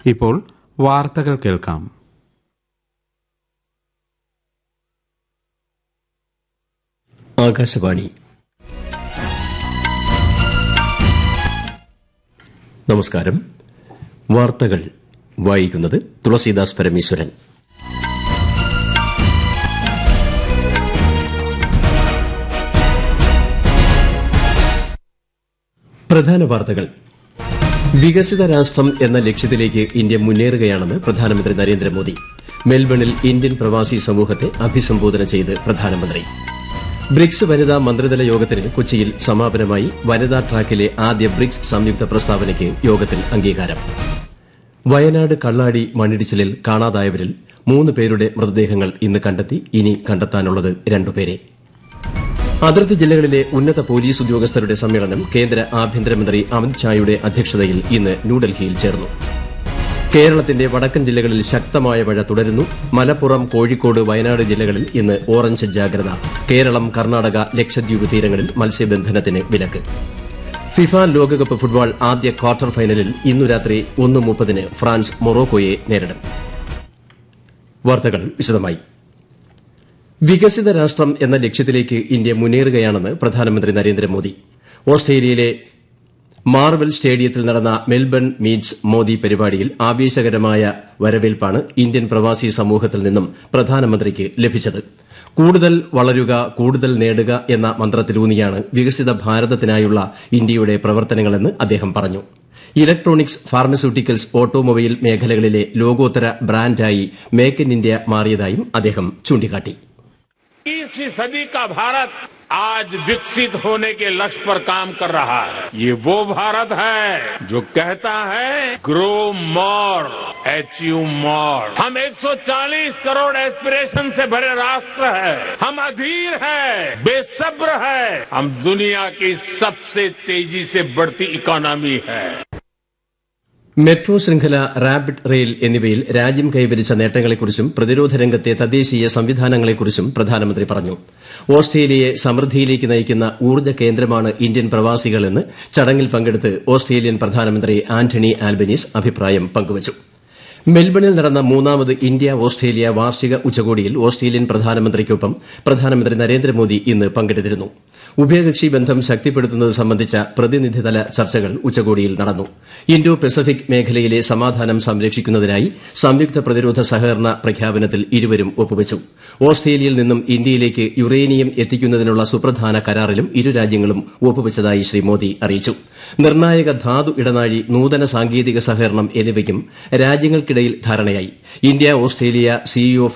ഇപ്പോൾ വാർത്തകൾ കേൾക്കാം ആകാശവാണി നമസ്കാരം വാർത്തകൾ വായിക്കുന്നത് തുളസീദാസ് പരമേശ്വരൻ പ്രധാന വാർത്തകൾ വികസിത രാഷ്ട്രം എന്ന ലക്ഷ്യത്തിലേക്ക് ഇന്ത്യ മുന്നേറുകയാണെന്ന് പ്രധാനമന്ത്രി നരേന്ദ്രമോദി മെൽബണിൽ ഇന്ത്യൻ പ്രവാസി സമൂഹത്തെ അഭിസംബോധന ചെയ്ത് പ്രധാനമന്ത്രി ബ്രിക്സ് വനിതാ മന്ത്രിതല യോഗത്തിന് കൊച്ചിയിൽ സമാപനമായി വനിതാ ട്രാക്കിലെ ആദ്യ ബ്രിക്സ് സംയുക്ത പ്രസ്താവനയ്ക്ക് യോഗത്തിൽ അംഗീകാരം വയനാട് കള്ളാടി മണ്ണിടിച്ചിലിൽ കാണാതായവരിൽ മൂന്ന് പേരുടെ മൃതദേഹങ്ങൾ ഇന്ന് കണ്ടെത്തി ഇനി കണ്ടെത്താനുള്ളത് രണ്ടുപേരെ അതിർത്തി ജില്ലകളിലെ ഉന്നത പോലീസ് ഉദ്യോഗസ്ഥരുടെ സമ്മേളനം കേന്ദ്ര ആഭ്യന്തരമന്ത്രി അമിത് ഷായുടെ അധ്യക്ഷതയിൽ ഇന്ന് ന്യൂഡൽഹിയിൽ ചേർന്നു കേരളത്തിന്റെ വടക്കൻ ജില്ലകളിൽ ശക്തമായ മഴ തുടരുന്നു മലപ്പുറം കോഴിക്കോട് വയനാട് ജില്ലകളിൽ ഇന്ന് ഓറഞ്ച് ജാഗ്രത കേരളം കർണാടക ലക്ഷദ്വീപ് തീരങ്ങളിൽ മത്സ്യബന്ധനത്തിന് വിലക്ക് ഫിഫ ലോകകപ്പ് ഫുട്ബോൾ ആദ്യ ക്വാർട്ടർ ഫൈനലിൽ ഇന്നു രാത്രി ഒന്ന് മുപ്പതിന് ഫ്രാൻസ് മൊറോക്കോയെ നേരിടും വാർത്തകൾ വിശദമായി വികസിത രാഷ്ട്രം എന്ന ലക്ഷ്യത്തിലേക്ക് ഇന്ത്യ മുന്നേറുകയാണെന്ന് പ്രധാനമന്ത്രി നരേന്ദ്രമോദി ഓസ്ട്രേലിയയിലെ മാർബൽ സ്റ്റേഡിയത്തിൽ നടന്ന മെൽബൺ മീറ്റ്സ് മോദി പരിപാടിയിൽ ആവേശകരമായ വരവേൽപ്പാണ് ഇന്ത്യൻ പ്രവാസി സമൂഹത്തിൽ നിന്നും പ്രധാനമന്ത്രിക്ക് ലഭിച്ചത് കൂടുതൽ വളരുക കൂടുതൽ നേടുക എന്ന മന്ത്രത്തിലൂന്നിയാണ് വികസിത ഭാരതത്തിനായുള്ള ഇന്ത്യയുടെ പ്രവർത്തനങ്ങളെന്ന് അദ്ദേഹം പറഞ്ഞു ഇലക്ട്രോണിക്സ് ഫാർമസ്യൂട്ടിക്കൽസ് ഓട്ടോമൊബൈൽ മേഖലകളിലെ ലോകോത്തര ബ്രാൻഡായി മേക്ക് ഇൻ ഇന്ത്യ മാറിയതായും അദ്ദേഹം ചൂണ്ടിക്കാട്ടി इक्कीसवीं सदी का भारत आज विकसित होने के लक्ष्य पर काम कर रहा है ये वो भारत है जो कहता है ग्रो मोर अचीव मोर हम 140 करोड़ एस्पिरेशन से भरे राष्ट्र है हम अधीर है बेसब्र है हम दुनिया की सबसे तेजी से बढ़ती इकोनॉमी है മെട്രോ ശൃംഖല റാപ്പിഡ് റെയിൽ എന്നിവയിൽ രാജ്യം കൈവരിച്ച നേട്ടങ്ങളെക്കുറിച്ചും പ്രതിരോധ രംഗത്തെ തദ്ദേശീയ സംവിധാനങ്ങളെക്കുറിച്ചും പ്രധാനമന്ത്രി പറഞ്ഞു ഓസ്ട്രേലിയയെ സമൃദ്ധിയിലേക്ക് നയിക്കുന്ന ഊർജ്ജ കേന്ദ്രമാണ് ഇന്ത്യൻ പ്രവാസികളെന്ന് ചടങ്ങിൽ പങ്കെടുത്ത് ഓസ്ട്രേലിയൻ പ്രധാനമന്ത്രി ആന്റണി ആൽബനീസ് അഭിപ്രായം പങ്കുവച്ചു മെൽബണിൽ നടന്ന മൂന്നാമത് ഇന്ത്യ ഓസ്ട്രേലിയ വാർഷിക ഉച്ചകോടിയിൽ ഓസ്ട്രേലിയൻ പ്രധാനമന്ത്രിക്കൊപ്പം പ്രധാനമന്ത്രി നരേന്ദ്രമോദി ഇന്ന് പങ്കെടുത്തിരുന്നു ഉഭയകക്ഷി ബന്ധം ശക്തിപ്പെടുത്തുന്നത് സംബന്ധിച്ച പ്രതിനിധിതല ചർച്ചകൾ ഉച്ചകോടിയിൽ നടന്നു ഇന്തോ പസഫിക് മേഖലയിലെ സമാധാനം സംരക്ഷിക്കുന്നതിനായി സംയുക്ത പ്രതിരോധ സഹകരണ പ്രഖ്യാപനത്തിൽ ഇരുവരും ഒപ്പുവച്ചു ഓസ്ട്രേലിയയിൽ നിന്നും ഇന്ത്യയിലേക്ക് യുറേനിയം എത്തിക്കുന്നതിനുള്ള സുപ്രധാന കരാറിലും ഇരു രാജ്യങ്ങളും ഒപ്പുവച്ചതായി ശ്രീ മോദി അറിയിച്ചു നിർണായക ധാതു ഇടനാഴി നൂതന സാങ്കേതിക സഹകരണം എന്നിവയ്ക്കും രാജ്യങ്ങൾക്കിടയിൽ ധാരണയായി ഇന്ത്യ ഓസ്ട്രേലിയ സിഇഒ